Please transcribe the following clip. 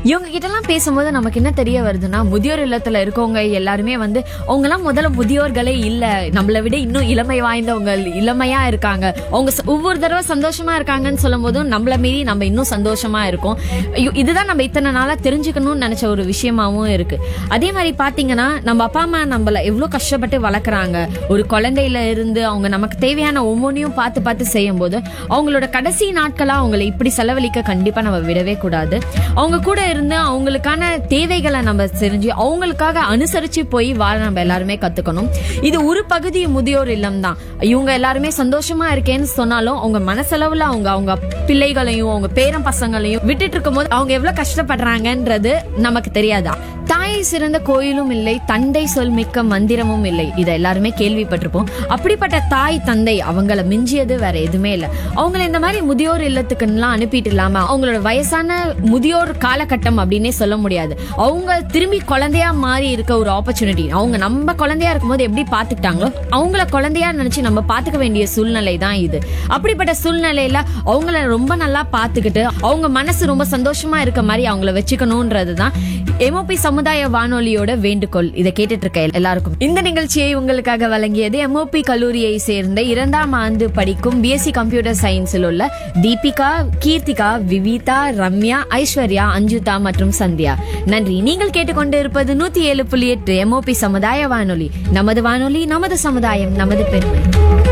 இவங்க கிட்ட எல்லாம் பேசும்போது நமக்கு என்ன தெரிய வருதுன்னா முதியோர் இல்லத்துல இருக்கவங்க எல்லாருமே வந்து அவங்க எல்லாம் முதல்ல முதியோர்களே இல்ல நம்மளை விட இன்னும் இளமை வாய்ந்தவங்க இளமையா இருக்காங்க அவங்க ச- ஒவ்வொரு தடவை சந்தோஷமா இருக்காங்கன்னு சொல்லும் போதும் நம்மள மீறி நம்ம இன்னும் சந்தோஷமா இருக்கோம் ஐயோ, இதுதான் நம்ம இத்தனை நாளா தெரிஞ்சுக்கணும்னு நினைச்ச ஒரு விஷயமாவும் இருக்கு அதே மாதிரி பாத்தீங்கன்னா நம்ம அப்பா அம்மா நம்மள எவ்வளவு கஷ்டப்பட்டு வளர்க்குறாங்க ஒரு குழந்தையில இருந்து அவங்க நமக்கு தேவையான ஒவ்வொன்றையும் பார்த்து பார்த்து செய்யும் போது அவங்களோட கடைசி நாட்களா அவங்களை இப்படி செலவழிக்க கண்டிப்பா நம்ம விடவே கூடாது அவங்க கூட இருந்து அவங்களுக்கான தேவைகளை நம்ம தெரிஞ்சு அவங்களுக்காக அனுசரிச்சு போய் வாழ நம்ம எல்லாருமே கத்துக்கணும் இது ஒரு பகுதி முதியோர் இல்லம் தான் இவங்க எல்லாருமே சந்தோஷமா இருக்கேன்னு சொன்னாலும் அவங்க மனசளவுல அவங்க அவங்க பிள்ளைகளையும் அவங்க பேரன் பசங்களையும் விட்டுட்டு இருக்கும்போது அவங்க எவ்வளவு கஷ்டப்படுறாங்கன்றது நமக்கு தெரியாதா தாயை சிறந்த கோயிலும் இல்லை தந்தை சொல் மிக்க மந்திரமும் இல்லை இதை எல்லாருமே கேள்விப்பட்டிருப்போம் அப்படிப்பட்ட தாய் தந்தை அவங்கள மிஞ்சியது வேற எதுவுமே இல்ல அவங்கள இந்த மாதிரி முதியோர் இல்லத்துக்குலாம் அனுப்பிட்டு இல்லாம அவங்களோட வயசான முதியோர் காலகட்டம் அப்படின்னே சொல்ல முடியாது அவங்க திரும்பி குழந்தையா மாறி இருக்க ஒரு ஆப்பர்ச்சுனிட்டி அவங்க நம்ம குழந்தையா இருக்கும்போது எப்படி பாத்துக்கிட்டாங்களோ அவங்கள குழந்தையா நினைச்சு நம்ம பாத்துக்க வேண்டிய சூழ்நிலை தான் இது அப்படிப்பட்ட சூழ்நிலையில அவங்கள ரொம்ப நல்லா பாத்துக்கிட்டு அவங்க மனசு ரொம்ப சந்தோஷமா இருக்க மாதிரி அவங்கள வச்சுக்கணும்ன்றது தான் எம்ஓபி சமுதாய வானொலியோட வேண்டுகோள் இதை கேட்டுட்டு இருக்க எல்லாருக்கும் இந்த நிகழ்ச்சியை உங்களுக்காக வழங்கியது எம்ஓபி கல்லூரியை சேர்ந்த இரண்டாம் ஆண்டு படிக்கும் பிஎஸ்சி கம்ப்யூட்டர் சயின்ஸில் உள்ள தீபிகா கீர்த்திகா விவிதா ரம்யா ஐஸ்வர்யா அஞ்சுதா மற்றும் சந்தியா நன்றி நீங்கள் கேட்டுக்கொண்டு இருப்பது நூத்தி ஏழு புள்ளி எட்டு எம்ஓபி சமுதாய வானொலி நமது வானொலி நமது சமுதாயம் நமது பெருமை